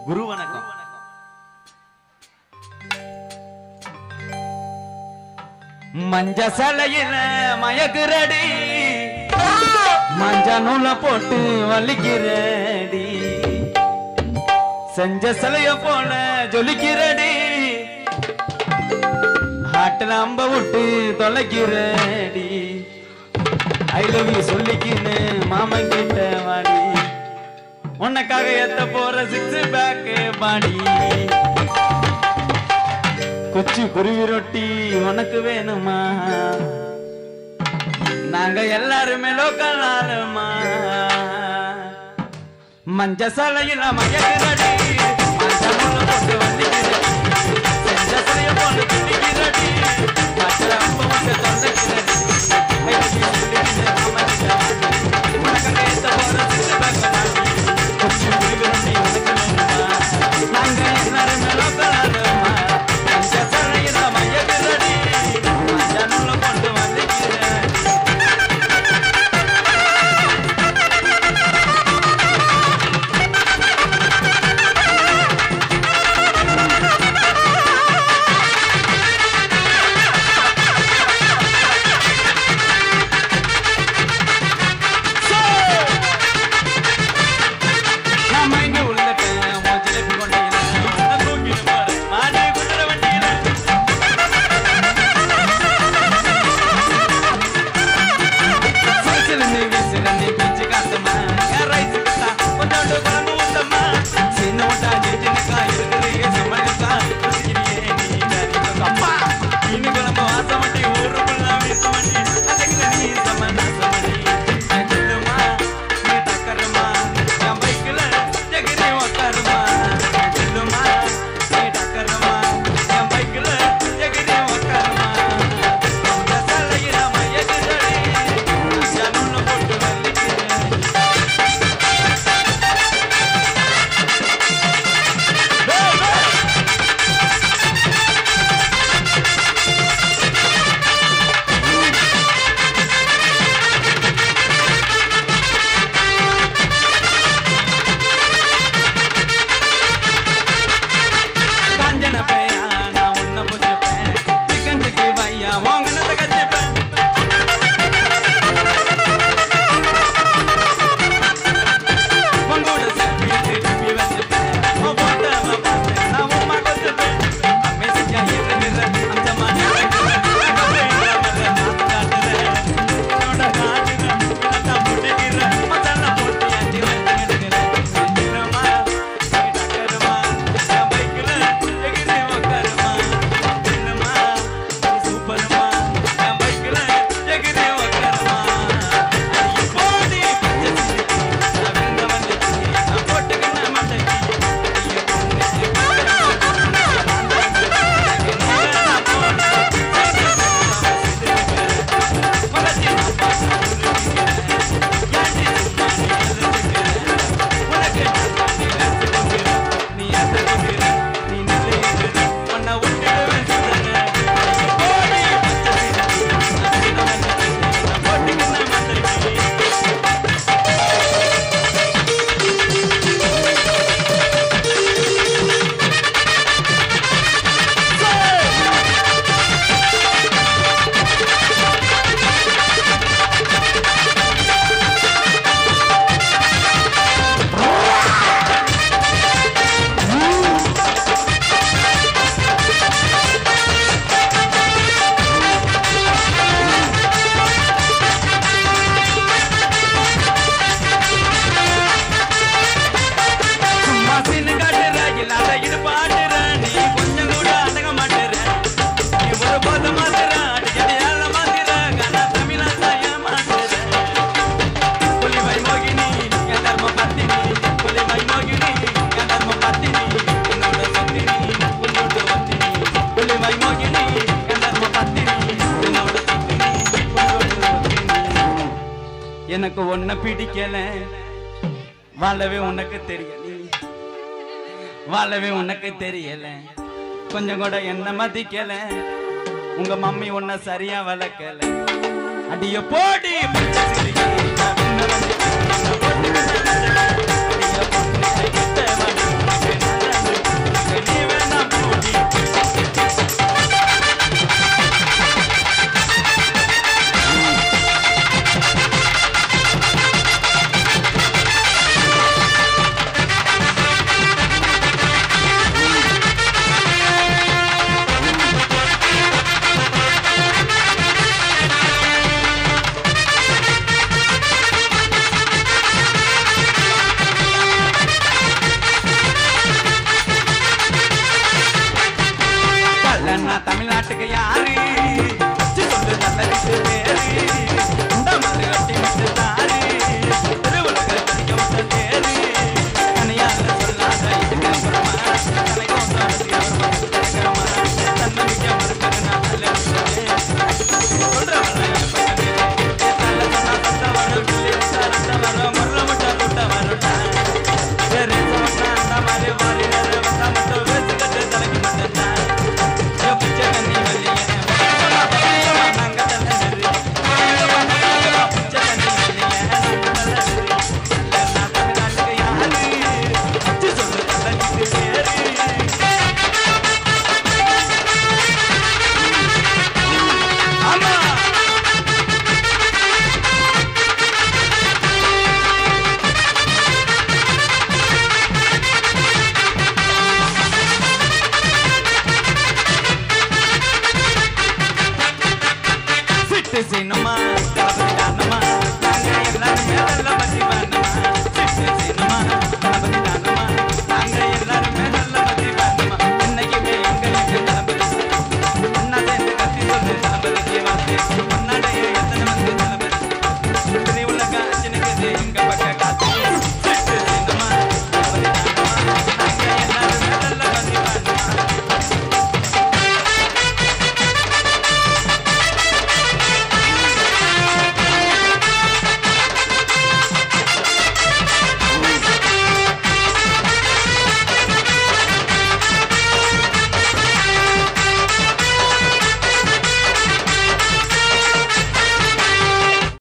குரு வணக்கம் மஞ்ச சலையில மயக்குறடி மஞ்ச நூல போட்டு வலிக்கிறடி செஞ்ச சிலைய போல ஜொலிக்கிறடி ஹாட்டில் அம்ப விட்டு தொலைக்கிறடி ஐ லவ் யூ சொல்லிக்கின்னு மாமன் கிட்ட வாடி உனக்காக எத்த போற சிக்ஸ் பேக் பாடி கொச்சி குருவி ரொட்டி உனக்கு வேணுமா நாங்க எல்லாருமே லோக்கல் ஆளுமா மஞ்ச சலையில மயக்கிறடி மஞ்ச முள்ள போட்டு வந்திக்கிறடி செஞ்ச சிலைய போல துடிக்கிறடி மச்சல அம்ப விட்டு தொலைக்கிறடி ஐ லவ் யூ சொல்லிக்கின்னு மாமன் கிட்ட வாடி உனக்காக எத்த போற சிக்ஸ் பேக் பாடி கொச்சி குருவி ரொட்டி உனக்கு வேணுமா நாங்க எல்லாருமே லோக்கல் ஆளுமா மஞ்ச சலையில மயக்கிறடி மஞ்ச முள்ள போட்டு வந்திக்கிறடி நாம இங்க உள்ளட்டேன், உன் ஜிலேபி கொண்டையில, உன்னை தூக்கிட்டு போறேன், மாடி குதிரை வண்டியில. சிரிச்சிருந்து வீசிருந்து பீச்சு காத்துமா, என் ரைஸுக்கு தான் கொஞ்சோண்டு குழம்பு ஊத்தம்மா. சின்ன முட்டா ஜிஜினுக்கா இருக்கிறியே சம்மனுக்கா, ருசிக்கிறியே நீ கறிக்கு அப்பா. மீன் குழம்பு வாசமட்டி, ஊருக்குள்ள வீசமட்டி, அதுக்குள்ள நீ செம்ம நாசமடி. என் சில்லுமா, நீ டக்கருமா, என் பைக்குல ஜெகிரி உக்காருமா. என் சில்லுமா, நீ டக்கருமா, என் பைக்குல ஜெகிரி உக்காருமா. இந்த சலையில மயக்குதடி, ஜன்னல்ல போட்டு வலிக்குதடி. காஞ்சன பையா, நான் உன்னை புடிச்சுப்பேன். சிக்கன் சிக்கி பையா, உன் கண்ணத்தை கடிச்சுப்பேன். உன் கூட சேர்த்து திருப்பி வச்சுப்பேன். உன் போட்டோவை பார்த்து நான் உம்மா கொத்துப்பேன். அம்மேசிக்கா இருக்கிற அம்சமா இருக்கிற, கப்பையில வர்ற நாத்து காட்டுற. என்னோட நாட்டுல இதைத்தான் பிடிக்கிற, மசாலா போட்டு ஏத்தி வச்சுக்கிடுக்கிற. செஞ்சிருமா, நீ டக்கருமா, என் பைக்குல எகிரி உக்காருமா. சின்னம்மா, நீ சூப்பருமா, என் பைக்குல எகிரி உக்காருமா. அடி போடி பச்சை சிரிக்கி, நான் விருந்த வந்துச்சு, நான் போட்டுக்கின மண்டைக்கு. அடிய பொண்ணு, சும்மா சீனு காட்டுற, இல்லாத இடுப்பாட்டுற, நீ கொஞ்சம் கூட அடங்க மாட்டுற. நீ ஒரு போத மாத்துற, அடிக்கடி ஆள மாத்துற, கனா தமிழாத்தா ஏமாத்துற. புலிமை மோகினி, என் தர்ம பத்தினி. புலிமை மோகினி, என் தர்ம பத்தினி. என்னோட சத்தினி, உன்னோட ஒத்தினி. புலிமை மோகினி, என் தர்ம பத்தினி. என்னோட சத்தினி, உன்னோட ஒத்தினி. எனக்கு ஒன்ன பிடிக்கல வாழவே உனக்கு தெரியல வாழவே உனக்கு தெரியல கொஞ்சம் கூட என்ன மதிக்கல உங்க மம்மி உன்னை சரியா வளர்க்கல அடிய போடி பச்சை சிரிக்கி,